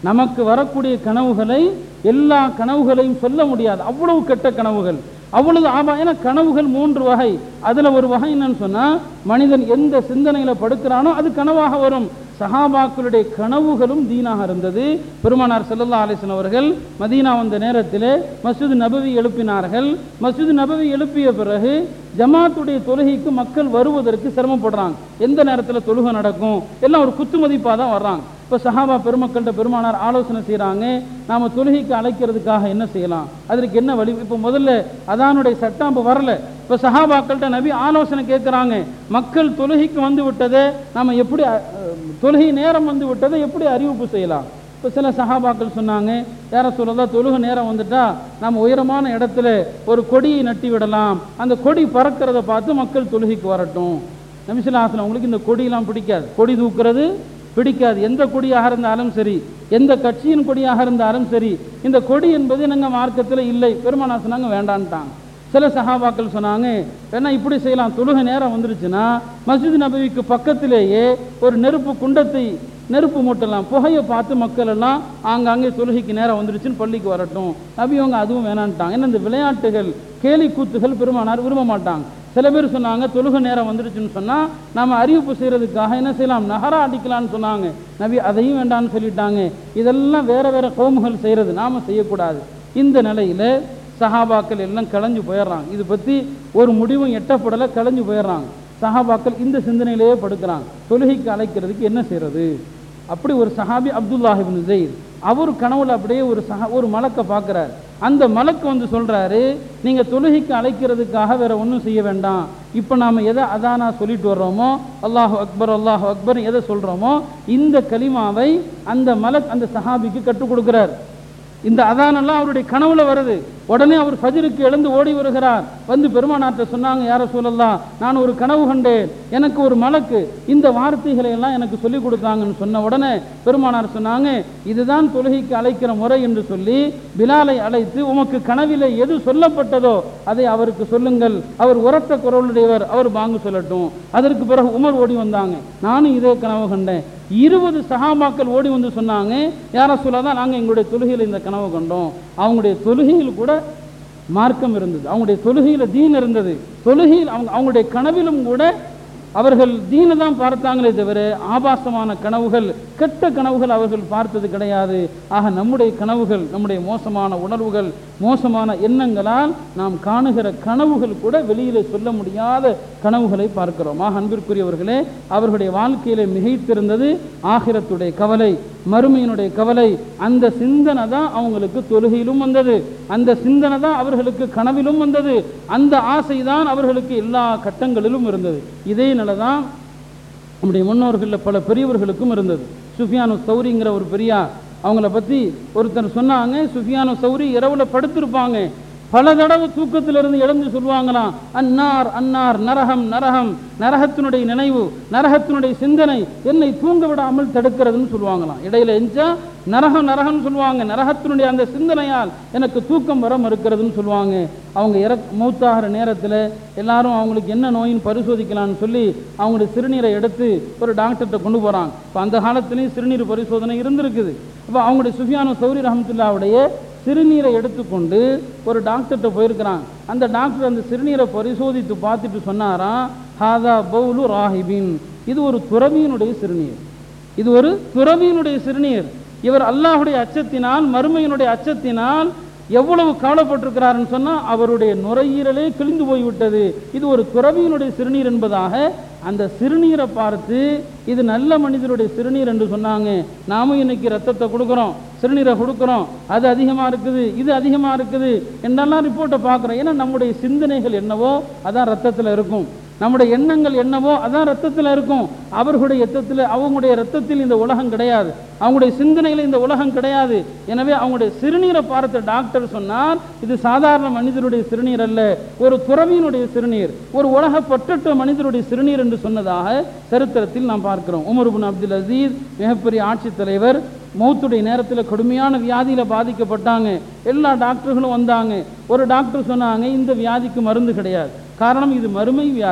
நமக்கு வரக்கூடிய கனவுகளை எல்லா கனவுகளையும் சொல்ல முடியாது அவ்வளவு கெட்ட கனவுகள் அவ்வளவு ஆபா ஏன்னா கனவுகள் மூன்று வகை அதுல ஒரு வகை என்னன்னு சொன்னா மனிதன் எந்த சிந்தனையில படுக்கிறானோ அது கனவாக வரும் சஹாபாக்களுடைய கனவுகளும் தீனாக இருந்தது பெருமானார் ஸல்லல்லாஹு அலைஹி வஸல்லம் அவர்கள் மதீனா வந்த நேரத்திலே மஸ்ஜித் நபவி எழுப்பினார்கள் மஸ்ஜித் நபவி எழுப்பிய பிறகு ஜமாத்துடைய தொழுகைக்கு மக்கள் வருவதற்கு சிரமப்படுறாங்க எந்த நேரத்தில் தொழுகை நடக்கும் எல்லாம் ஒரு குத்து மதிப்பாக தான் வர்றாங்க இப்போ சஹாபா பெருமக்கள்கிட்ட பெருமானார் ஆலோசனை செய்கிறாங்க நாம தொழுகைக்கு அழைக்கிறதுக்காக என்ன செய்யலாம் அதற்கு என்ன வழி இப்போ முதல்ல அதானுடைய சட்டம் இப்போ வரல இப்போ சஹாபாக்கள்கிட்ட நபி ஆலோசனை கேட்குறாங்க மக்கள் தொழுகைக்கு வந்து விட்டதை நாம எப்படி அஹ், தொழுகை நேரம் வந்து விட்டதை எப்படி அறிவிப்பு செய்யலாம் இப்போ சில சஹாபாக்கள் சொன்னாங்க யார சொல்லலாம் தொழுகை நேரம் வந்துட்டா நம்ம உயரமான இடத்துல ஒரு கொடியை நட்டி விடலாம் அந்த கொடி பறக்கிறத பார்த்து மக்கள் தொழுகைக்கு வரட்டும் நபிசுல்லாசலம் உங்களுக்கு இந்த கொடியெல்லாம் பிடிக்காது கொடி தூக்குறது பிடிக்காது எந்த கொடியாக இருந்தாலும் சரி எந்த கட்சியின் கொடியாக இருந்தாலும் சரி இந்த கொடி என்பது நாங்கள் மார்க்கத்தில் இல்லை பெருமானா சொன்னாங்க வேண்டான்ட்டாங்க சில சஹாபாக்கள் சொன்னாங்க வேணா இப்படி செய்யலாம் தொழுகை நேரம் வந்துருச்சுன்னா மஸ்ஜித் நபவிக்கு பக்கத்திலேயே ஒரு நெருப்பு குண்டத்தை நெருப்பு மூட்டலாம் புகையை பார்த்து மக்கள் எல்லாம் ஆங்காங்கே தொழுகைக்கு நேரம் வந்துருச்சுன்னு பள்ளிக்கு வரட்டும் நபி அவங்க அதுவும் வேணான்ட்டாங்க ஏன்னா இந்த விளையாட்டுகள் கேலி கூத்துகள் பெருமானார் விரும்ப மாட்டாங்க சில பேர் சொன்னாங்க தொழுகை நேரம் வந்துருச்சுன்னு சொன்னால் நாம அறிவிப்பு செய்கிறதுக்காக என்ன செய்யலாம் நகரா அடிக்கலாம்னு சொன்னாங்க நபி அதையும் வேண்டாம்னு சொல்லிட்டாங்க இதெல்லாம் வேற வேற கோமுகள் செய்கிறது நாம செய்யக்கூடாது இந்த நிலையில சஹாபாக்கள் எல்லாம் கலைஞ்சு போயிடுறாங்க இது பற்றி ஒரு முடிவும் எட்டப்படலை கலைஞ்சு போயிடுறாங்க சஹாபாக்கள் இந்த சிந்தனையிலேயே படுக்கிறாங்க தொழுகைக்கு அழைக்கிறதுக்கு என்ன செய்யறது அப்படி ஒரு சஹாபி அப்துல்லாஹிபின் ஜெயித் அவர் கனவுல அப்படியே ஒரு சஹா ஒரு மலக்கை பார்க்குறாரு அந்த மலக்கு வந்து சொல்றாரு நீங்க தொழுகைக்கு அழைக்கிறதுக்காக வேற ஒன்றும் செய்ய வேண்டாம் இப்போ நாம எதை அதானா சொல்லிட்டு வர்றோமோ அல்லாஹ் அக்பர் அல்லாஹ் அக்பர் எதை சொல்றோமோ இந்த கலிமாவை அந்த மலக் அந்த சஹாபிக்கு கற்றுக் கொடுக்கிறார் இந்த அதானெல்லாம் அவருடைய கனவுல வருது உடனே அவர் ஃபஜ்ருக்கு எழுந்து ஓடி வருகிறார் வந்து பெருமானார்ட்ட சொன்னாங்க யார சொல்லலாம் நான் ஒரு கனவு கண்டேன் எனக்கு ஒரு மலக்கு இந்த வார்த்தைகளை எல்லாம் எனக்கு சொல்லி கொடுத்தாங்கன்னு சொன்ன உடனே பெருமானார் சொன்னாங்க இதுதான் தொழுகைக்கு அழைக்கிற முறை என்று சொல்லி பிலாலை அழைத்து உமக்கு கனவிலே எது சொல்லப்பட்டதோ அதை அவருக்கு சொல்லுங்கள் அவர் உரத்த குரலுடையவர் அவர் பாங்கு சொல்லட்டும் அதற்கு பிறகு உமர் ஓடி வந்தாங்க நானும் இதே கனவு கண்டேன் இருபது சகாபாக்கள் ஓடி வந்து சொன்னாங்க யார சொல்லாதான் நாங்கள் எங்களுடைய தொழுகையில் இந்த கனவு கண்டோம் அவங்களுடைய தொழுகையில் கூட மார்க்கம் இருந்தது அவங்களுடைய தொழுகையில் தீன் இருந்தது தொழுகையில் அவங்க அவங்களுடைய கனவிலும் கூட அவர்கள் தீனை தான் பார்த்தாங்களே தவிர ஆபாசமான கனவுகள் கெட்ட கனவுகள் அவர்கள் பார்த்தது கிடையாது ஆக நம்முடைய கனவுகள் நம்முடைய மோசமான உணர்வுகள் மோசமான எண்ணங்களால் நாம் காணுகிற கனவுகள் கூட வெளியிலே சொல்ல முடியாத கனவுகளை பார்க்கிறோம் ஆக அன்பிற்குரியவர்களே அவர்களுடைய வாழ்க்கையிலே மிகைத்திருந்தது ஆகிரத்துடைய கவலை மறுமையினுடைய கவலை அந்த சிந்தனை தான் அவங்களுக்கு தொழுகையிலும் வந்தது அந்த சிந்தனை தான் அவர்களுக்கு கனவிலும் வந்தது அந்த ஆசை தான் அவர்களுக்கு எல்லா கட்டங்களிலும் இருந்தது இதே நிலை தான் நம்முடைய முன்னோர்களில் பல பெரியவர்களுக்கும் இருந்தது சுஃபியானு சௌரிங்கிற ஒரு பெரியார் அவங்கள பற்றி ஒருத்தர் சொன்னாங்க சுஃபியானு சௌரி இரவுல படுத்திருப்பாங்க பல தடவை தூக்கத்திலிருந்து எழுந்து சொல்லுவாங்களாம் அன்னார் அன்னார் நரகம் நரகம் நரகத்தினுடைய நினைவு நரகத்தினுடைய சிந்தனை என்னை தூங்க விடாமல் தடுக்கிறதுன்னு சொல்லுவாங்களாம் இடையில எஞ்சா நரகம் நரகம்னு சொல்லுவாங்க நரகத்தினுடைய அந்த சிந்தனையால் எனக்கு தூக்கம் வர மறுக்கிறதுன்னு சொல்லுவாங்க அவங்க இறக் மூத்தாகிற நேரத்தில் எல்லாரும் அவங்களுக்கு என்ன நோயின்னு பரிசோதிக்கலாம்னு சொல்லி அவங்களுடைய சிறுநீரை எடுத்து ஒரு டாக்டர்கிட்ட கொண்டு போகிறாங்க இப்போ அந்த காலத்துலேயும் சிறுநீர் பரிசோதனை இருந்திருக்குது இப்போ அவங்களுடைய சுஃபியானு சௌரி ரஹமத்துல்லாவுடைய சிறுநீரை எடுத்துக்கொண்டு ஒரு டாக்டர்கிட்ட போயிருக்கிறாங்க அந்த டாக்டர் அந்த சிறுநீரை பரிசோதித்து பார்த்துட்டு சொன்னாராம் ஹாதா பவுலு ராஹிபின் இது ஒரு துறவியினுடைய சிறுநீர் இது ஒரு துறவியினுடைய சிறுநீர் இவர் அல்லாஹுடைய அச்சத்தினால் மறுமையினுடைய அச்சத்தினால் எவ்வளவு கவலைப்பட்டிருக்கிறாருன்னு சொன்னா அவருடைய நுரையீரலே கிழிந்து போய்விட்டது இது ஒரு துறவியினுடைய சிறுநீர் என்பதாக அந்த சிறுநீரை பார்த்து இது நல்ல மனிதருடைய சிறுநீர் என்று சொன்னாங்க நாமும் இன்னைக்கு ரத்தத்தை கொடுக்குறோம் சிறுநீரை கொடுக்குறோம் அது அதிகமாக இருக்குது இது அதிகமாக இருக்குது என்றெல்லாம் ரிப்போர்ட்டை பார்க்குறோம் ஏன்னா நம்முடைய சிந்தனைகள் என்னவோ அதான் ரத்தத்தில் இருக்கும் நம்முடைய எண்ணங்கள் என்னவோ அதான் ரத்தத்தில் இருக்கும் அவர்களுடைய ரத்தத்தில் அவங்களுடைய ரத்தத்தில் இந்த உலகம் கிடையாது அவங்களுடைய சிந்தனையில் இந்த உலகம் கிடையாது எனவே அவங்களுடைய சிறுநீரை பார்த்த டாக்டர் சொன்னார் இது சாதாரண மனிதருடைய சிறுநீர் அல்ல ஒரு துறவியினுடைய சிறுநீர் ஒரு உலக பற்றற்ற மனிதருடைய சிறுநீர் என்று சொன்னதாக சரித்திரத்தில் நாம் பார்க்கிறோம் உமர் பின் அப்துல் அசீஸ் மிகப்பெரிய ஆட்சித் தலைவர் மௌத்துடைய நேரத்தில் கடுமையான வியாதியில் பாதிக்கப்பட்டாங்க எல்லா டாக்டர்களும் வந்தாங்க ஒரு டாக்டர் சொன்னாங்க இந்த வியாதிக்கு மருந்து கிடையாது காரணம் இது மறுமை வியாதி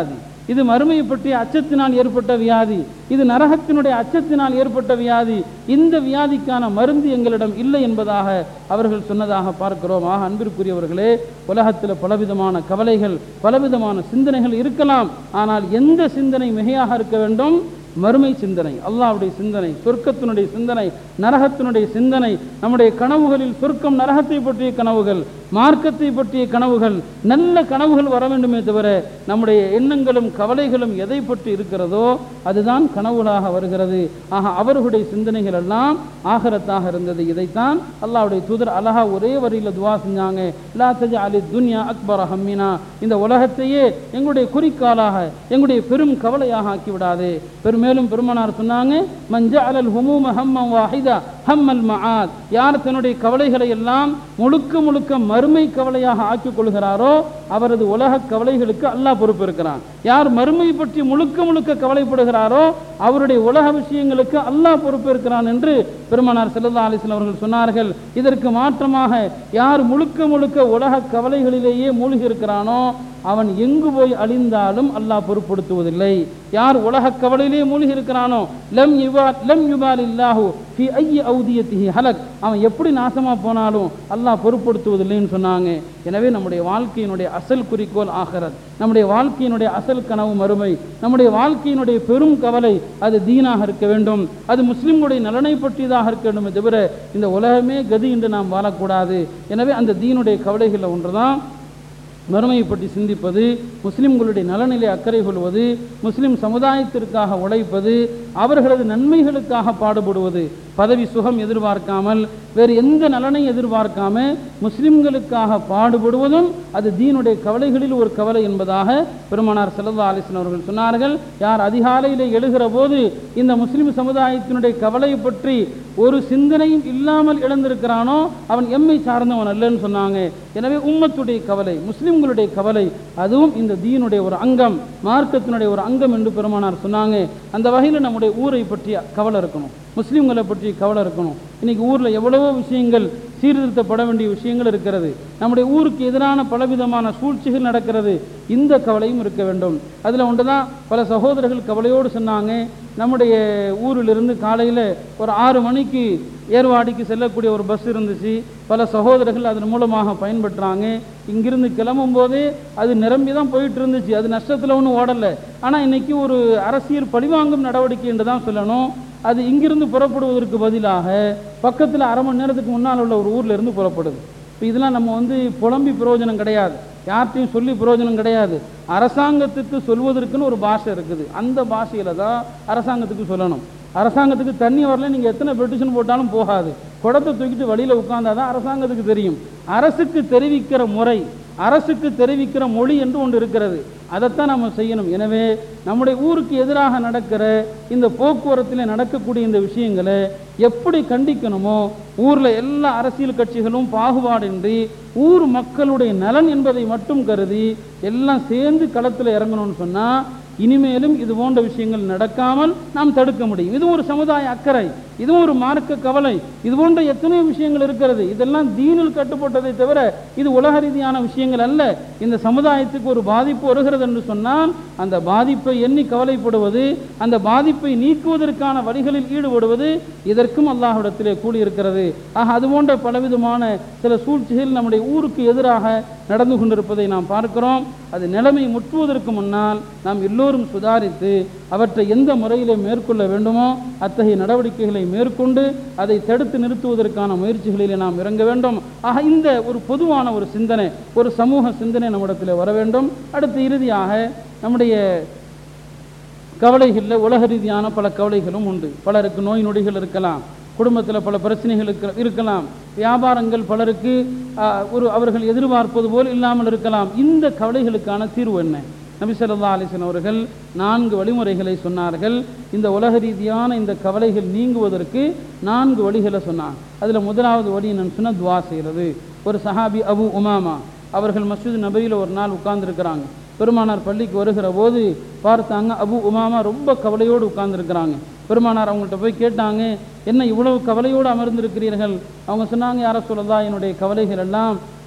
இது மறுமையை பற்றிய அச்சத்தினால் ஏற்பட்ட வியாதி இது நரகத்தினுடைய அச்சத்தினால் ஏற்பட்ட வியாதி இந்த வியாதிக்கான மருந்து எங்களிடம் இல்லை என்பதாக அவர்கள் சொன்னதாக பார்க்கிறோம் ஆக அன்பிற்குரியவர்களே உலகத்தில் பலவிதமான கவலைகள் பலவிதமான சிந்தனைகள் இருக்கலாம் ஆனால் எந்த சிந்தனை மிகையாக இருக்க வேண்டும் மறுமை சிந்தனை அல்லாஹ்வுடைய சிந்தனை சொர்க்கத்தினுடைய சிந்தனை நரகத்தினுடைய சிந்தனை நம்முடைய கனவுகளில் சொர்க்கம் நரகத்தை பற்றிய கனவுகள் மார்க்கத்தை பற்றிய கனவுகள் நல்ல கனவுகள் வர வேண்டுமே தவிர நம்முடைய எண்ணங்களும் கவலைகளும் எதை பற்றி இருக்கிறதோ அதுதான் கனவுகளாக வருகிறது ஆக அவர்களுடைய சிந்தனைகள் எல்லாம் ஆகரத்தாக இருந்தது இதைத்தான் அல்லாஹ்வுடைய தூதர் அழகா ஒரே வரியில் துவா செஞ்சாங்க லா தஜ அலி துன்யா அக்பர ஹம்மினா இந்த உலகத்தையே எங்களுடைய குறிக்காலாக எங்களுடைய பெரும் கவலையாக ஆக்கி விடாதே பெரும் மேலும் பெருமனார் சொன்னாங்க மஞ்ச அலல் ஹுமூம ஹம்மம் வாஹிதா ஹம்மல் மஆத் யார் தன்னுடைய கவலைகளை எல்லாம் முழுக்க முழுக்க மறுமை கவலையாக ஆக்கிக் கொள்கிறாரோ அவரது உலக கவலைகளுக்கு அல்லாஹ் பொறுப்பு இருக்கிறான் யார் மறுமை பற்றி முழுக்க முழுக்க கவலைப்படுகிறாரோ அவருடைய உலக விஷயங்களுக்கு அல்லாஹ் பொறுப்பு இருக்கிறான் என்று பெருமானார் செல்லல்லா அலிஸ்லாம் அவர்கள் சொன்னார்கள் இதற்கு மாற்றமாக யார் முழுக்க முழுக்க உலக கவலைகளிலேயே மூழ்கி இருக்கிறானோ அவன் எங்கு போய் அழிந்தாலும் அல்லாஹ் பொருட்படுத்துவதில்லை யார் உலக கவலையிலே மூழ்கி இருக்கிறானோ லம் யுபா லம் யுபால் இல்லாஹு ஃபி ஐய ஔதியத்திஹி ஹலக் அவன் எப்படி நாசமா போனாலும் அல்லாஹ் பொருட்படுத்துவதில்லைன்னு சொன்னாங்க எனவே நம்முடைய வாழ்க்கையினுடைய அசல் குறிக்கோள் ஆகிறது நம்முடைய வாழ்க்கையினுடைய அசல் கனவு மறுமை நம்முடைய வாழ்க்கையினுடைய பெரும் கவலை அது தீனாக இருக்க வேண்டும் அது முஸ்லிம்களுடைய நலனை பற்றியதாக இருக்க வேண்டுமே தவிர இந்த உலகமே கதி என்று நாம் வாழக்கூடாது எனவே அந்த தீனுடைய கவலைகளில் ஒன்றுதான் மறுமையை பற்றி சிந்திப்பது முஸ்லிம்களுடைய நலனிலே அக்கறை கொள்வது முஸ்லிம் சமுதாயத்திற்காக உழைப்பது அவர்களது நன்மைகளுக்காக பாடுபடுவது பதவி சுகம் எதிர்பார்க்காமல் வேறு எந்த நலனை எதிர்பார்க்காம முஸ்லிம்களுக்காக பாடுபடுவதும் அது தீனுடைய கவலைகளில் ஒரு கவலை என்பதாக பெருமானார் செல்லல்லா அலிஸ்லாம் அவர்கள் சொன்னார்கள் யார் அதிகாலையிலே எழுகிற போது இந்த முஸ்லிம் சமுதாயத்தினுடைய கவலை பற்றி ஒரு சிந்தனையும் இல்லாமல் இழந்திருக்கிறானோ அவன் எம்மை சார்ந்தவன் அல்லன்னு சொன்னாங்க எனவே உம்மத்துடைய கவலை முஸ்லிம்களுடைய கவலை அதுவும் இந்த தீனுடைய ஒரு அங்கம் மார்க்கத்தினுடைய ஒரு அங்கம் என்று பெருமானார் சொன்னாங்க அந்த வகையில் நம்முடைய ஊரை பற்றிய கவலை இருக்கணும் முஸ்லீம்களை பற்றி கவலை இருக்கணும் இன்னைக்கு ஊரில் எவ்வளவோ விஷயங்கள் சீர்திருத்தப்பட வேண்டிய விஷயங்கள் இருக்கிறது நம்முடைய ஊருக்கு எதிரான பலவிதமான சூழ்ச்சிகள் நடக்கிறது இந்த கவலையும் இருக்க வேண்டும் அதில் ஒன்று தான் பல சகோதரர்கள் கவலையோடு சொன்னாங்க நம்முடைய ஊரிலிருந்து காலையில் ஒரு ஆறு மணிக்கு ஏர்வாடிக்கு செல்லக்கூடிய ஒரு பஸ் இருந்துச்சு பல சகோதரர்கள் அதன் மூலமாக பயன்பெற்றாங்க இங்கிருந்து கிளம்பும் போதே அது நிரம்பி தான் போயிட்டு இருந்துச்சு அது நஷ்டத்தில் ஒன்றும் ஓடலை ஆனால் இன்னைக்கு ஒரு அரசியல் பழிவாங்கும் நடவடிக்கை என்று தான் சொல்லணும் அது இங்கிருந்து புறப்படுவதற்கு பதிலாக பக்கத்தில் அரை மணி நேரத்துக்கு முன்னால் உள்ள ஒரு ஊர்ல இருந்து புறப்படுது இப்போ இதெல்லாம் நம்ம வந்து புலம்பி பிரயோஜனம் கிடையாது யார்கிட்டையும் சொல்லி பிரயோஜனம் கிடையாது அரசாங்கத்துக்கு சொல்வதற்குன்னு ஒரு பாஷை இருக்குது அந்த பாஷையில தான் அரசாங்கத்துக்கு சொல்லணும் அரசாங்கத்துக்கு தண்ணி வரல நீங்கள் எத்தனை பெட்டிஷன் போட்டாலும் போகாது குடத்தை தூக்கிட்டு வழியில் உட்கார்ந்தாதான் அரசாங்கத்துக்கு தெரியும் அரசுக்கு தெரிவிக்கிற முறை அரசுக்கு தெரிவிக்கிற மொழி என்று ஒன்று இருக்கிறது அதைத்தான் நம்ம செய்யணும் எனவே நம்முடைய ஊருக்கு எதிராக நடக்கிற இந்த போக்குவரத்தில் நடக்கக்கூடிய இந்த விஷயங்களை எப்படி கண்டிக்கணுமோ ஊரில் எல்லா அரசியல் கட்சிகளும் பாகுபாடின்றி ஊர் மக்களுடைய நலன் என்பதை மட்டும் கருதி எல்லாம் சேர்ந்து களத்தில் இறங்கணும்னு சொன்னால் இனிமேலும் இது போன்ற விஷயங்கள் நடக்காமல் நாம் தடுக்க முடியும் இது ஒரு சமுதாய அக்கறை இதுவும் ஒரு மார்க்க கவலை இது போன்ற எத்தனையோ விஷயங்கள் இருக்கிறது இதெல்லாம் தீனில் கட்டுப்பட்டதை தவிர இது உலக ரீதியான விஷயங்கள் அல்ல இந்த சமுதாயத்துக்கு ஒரு பாதிப்பு வருகிறது என்று சொன்னால் அந்த பாதிப்பை எண்ணி கவலைப்படுவது அந்த பாதிப்பை நீக்குவதற்கான வழிகளில் ஈடுபடுவது இதற்கும் அல்லாஹ்விடத்திலே கூடியிருக்கிறது ஆக அது போன்ற பலவிதமான சில சூழ்ச்சிகள் நம்முடைய ஊருக்கு எதிராக நடந்து கொண்டிருப்பதை நாம் பார்க்கிறோம் அது நிலைமை முற்றுவதற்கு முன்னால் நாம் எல்லோரும் சுதாரித்து அவற்றை எந்த முறையிலே மேற்கொள்ள வேண்டுமோ அத்தகைய நடவடிக்கைகளை மேற்கொண்டு அதை தடுத்து நிறுத்துவதற்கான முயற்சிகளிலே நாம் இறங்க வேண்டும் ஆக இந்த ஒரு பொதுவான ஒரு சிந்தனை ஒரு சமூக சிந்தனை நம்மிடத்தில் வர வேண்டும் அடுத்து இறுதியாக நம்முடைய கவலைகளில் உலக ரீதியான பல கவலைகளும் உண்டு பலருக்கு நோய் நொடிகள் இருக்கலாம் குடும்பத்தில் பல பிரச்சனைகள் இருக்க- இருக்கலாம் வியாபாரங்கள் பலருக்கு ஆ, ஒரு அவர்கள் எதிர்பார்ப்பது போல் இல்லாமல் இருக்கலாம் இந்த கவலைகளுக்கான தீர்வு என்ன நபி ஸல்லல்லாஹு அலைஹி வஸல்லம் அவர்கள் நான்கு வழிமுறைகளை சொன்னார்கள் இந்த உலக ரீதியான இந்த கவலைகள் நீங்குவதற்கு நான்கு வழிகளை சொன்னாங்க அதில் முதலாவது வழி நான் சொன்ன துவா செய்கிறது ஒரு சஹாபி அபு உமாமா அவர்கள் மஸ்ஜித் நபியில் ஒரு நாள் உட்கார்ந்துருக்கிறாங்க பெருமானார் பள்ளிக்கு வருகிற போது பார்த்தாங்க அபு உமாமா ரொம்ப கவலையோடு உட்கார்ந்துருக்கிறாங்க பெருமானார் அவங்கள்ட்ட போய் கேட்டாங்க என்ன இவ்வளவு கவலையோடு அமர்ந்திருக்கிறீர்கள் அவங்க சொன்னாங்க யார சொல்லதா என்னுடைய கவலைகள் எல்லாம்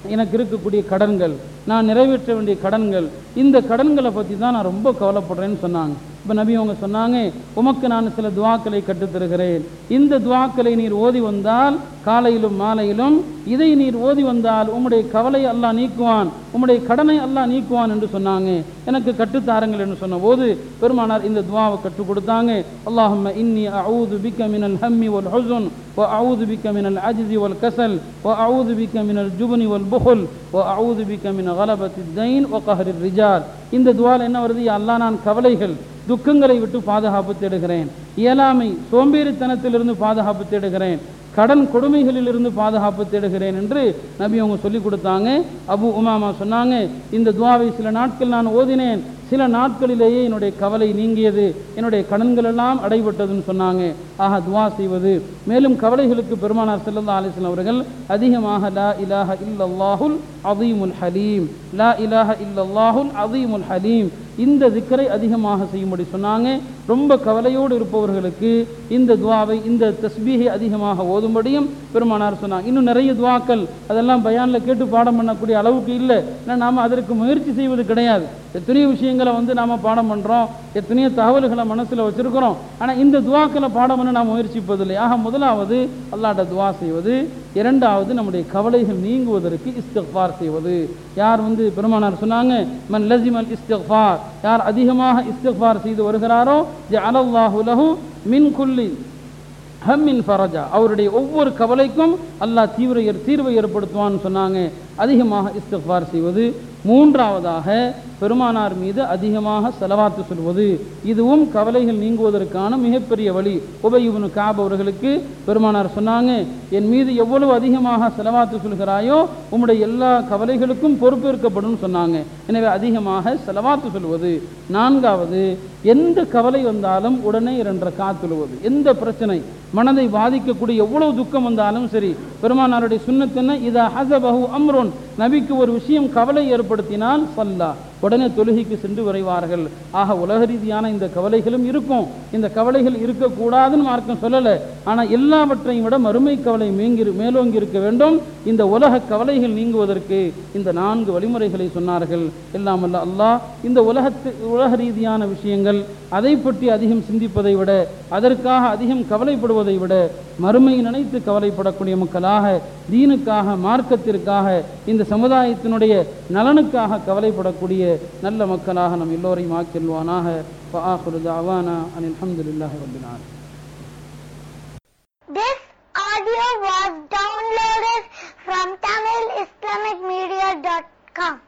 எனக்கு இருக்கக்கூடிய கடன்கள் நான் நிறைவேற்ற வேண்டிய கடன்கள் இந்த கடன்களை பற்றி தான் நான் ரொம்ப கவலைப்படுறேன்னு சொன்னாங்க இப்போ நபி அவங்க சொன்னாங்க உமக்கு நான் சில துவாக்களை கற்றுத்தருகிறேன் இந்த துவாக்களை நீர் ஓதி வந்தால் காலையிலும் மாலையிலும் இதை நீர் ஓதி வந்தால் உம்முடைய கவலை அல்லாஹ் நீக்குவான் உம்முடைய கடனை அல்லாஹ் நீக்குவான் என்று சொன்னாங்க எனக்கு கற்றுத்தாருங்கள் என்று சொன்னபோது பெருமானார் இந்த துவாவை கற்றுக் கொடுத்தாங்க அல்லாஹும்ம இன்னி அவுது பிக்க மினல் ஹம்மி வல் ஹுசுன் وأعوذ بك من العجز والكسل وأعوذ بك من الجبن والبخل وأعوذ بك من غلبة الدين وقهر الرجال இந்த துவால் என்ன வருது அல்லாஹ் நான் கவலைகள் துக்கங்களை விட்டு பாதுகாப்பு தேடுகிறேன் இயலாமை சோம்பேறித்தனத்திலிருந்து பாதுகாப்பு தேடுகிறேன் கடன் கொடுமைகளிலிருந்து பாதுகாப்பு தேடுகிறேன் என்று நபி அவங்க சொல்லி கொடுத்தாங்க அபு உமாமா சொன்னாங்க இந்த துவாவை சில நாட்கள் நான் ஓதினேன் சில நாட்களிலேயே என்னுடைய கவலை நீங்கியது என்னுடைய கடன்கள் எல்லாம் அடைபட்டதுன்னு சொன்னாங்க ஆக துவா செய்வது மேலும் கவலைகளுக்கு பெருமானார் செல்லல்லா அலிஸ்லாம் அவர்கள் அதிகமாக லா இலாஹ இல்லல்லாஹுல் அதீமுல் ஹலீம் லா இலாஹ இல்லல்லாஹுல் அதீமுல் ஹலீம் இந்த திக்கரை அதிகமாக செய்யும்படி சொன்னாங்க ரொம்ப கவலையோடு இருப்பவர்களுக்கு இந்த துவாவை இந்த தஸ்பீகை அதிகமாக ஓதும்படியும் பெருமானார் சொன்னாங்க இன்னும் நிறைய துவாக்கள் அதெல்லாம் பயானில் கேட்டு பாடம் பண்ணக்கூடிய அளவுக்கு இல்லை ஏன்னா நாம் அதற்கு முயற்சி செய்வது கிடையாது எத்தனையோ விஷயங்களை வந்து நாம் பாடம் பண்ணுறோம் எத்தனையோ தகவல்களை மனசில் வச்சுருக்கிறோம் ஆனால் இந்த துவாக்களை பாடம் பண்ண நாம் முயற்சிப்பதில்லை ஆக முதலாவது அல்லாட்ட துவா செய்வது இரண்டாவது நம்முடைய கவலைகள் நீங்குவதற்கு இஸ்திஃபார் செய்வது யார் வந்து பெருமானார் சொன்னாங்க மன் லசிமல் இஸ்திஃபார் யார் அதிகமாக இஸ்திஃபார் செய்து வருகிறாரோ ஜஅலல்லாஹு லஹு மின் குல்லி ஹம்மின் ஃபரஜா அவருடைய ஒவ்வொரு கவலைக்கும் அல்லாஹ் தீவிர ஏற்- தீர்வை ஏற்படுத்துவான்னு சொன்னாங்க அதிகமாக இஸ்திஃபார் செய்வது மூன்றாவதாக பெருமானார் மீது அதிகமாக செலவாத்து சொல்வது இதுவும் கவலைகள் நீங்குவதற்கான மிகப்பெரிய வழி உபயுபனு காப் அவர்களுக்கு பெருமானார் சொன்னாங்க என் மீது எவ்வளவு அதிகமாக செலவாத்து சொல்கிறாயோ உம்முடைய எல்லா கவலைகளுக்கும் பொறுப்பேற்கப்படும் சொன்னாங்க எனவே அதிகமாக செலவாத்து சொல்வது நான்காவது எந்த கவலை வந்தாலும் உடனே இரண்டரை காத்துழுவது எந்த பிரச்சனை மனதை பாதிக்கக்கூடிய எவ்வளவு துக்கம் வந்தாலும் சரி பெருமானாருடைய சுண்ணத்தென்ன இதா ஹசபஹு அம்ரோன் நபிக்கு ஒரு விஷயம் கவலை ஏற்படுத்தினால் சல்லா உடனே தொழுகைக்கு சென்று விரைவார்கள் ஆக உலக ரீதியான இந்த கவலைகளும் இருக்கும் இந்த கவலைகள் இருக்கக்கூடாதுன்னு மார்க்கம் சொல்லலை ஆனால் எல்லாவற்றையும் விட மறுமை கவலை மேங்கி மேலோங்கி இருக்க வேண்டும் இந்த உலக கவலைகள் நீங்குவதற்கு இந்த நான்கு வழிமுறைகளை சொன்னார்கள் எல்லாம் அல்ல அல்லாஹ் இந்த உலகத்து உலக ரீதியான விஷயங்கள் அதை பற்றி அதிகம் சிந்திப்பதை விட அதற்காக அதிகம் கவலைப்படுவதை விட மறுமை நினைத்து கவலைப்படக்கூடிய மக்களாக தீனுக்காக மார்க்கத்திற்காக இந்த சமுதாயத்தினுடைய நலனுக்காக கவலைப்படக்கூடிய நல்ல மக்களாக நம் எல்லோரையும் ஆக்கிடுவானாக وآخر دعوانا أن الحمد لله رب العالمين This audio was downloaded from TamilIslamicMedia.com.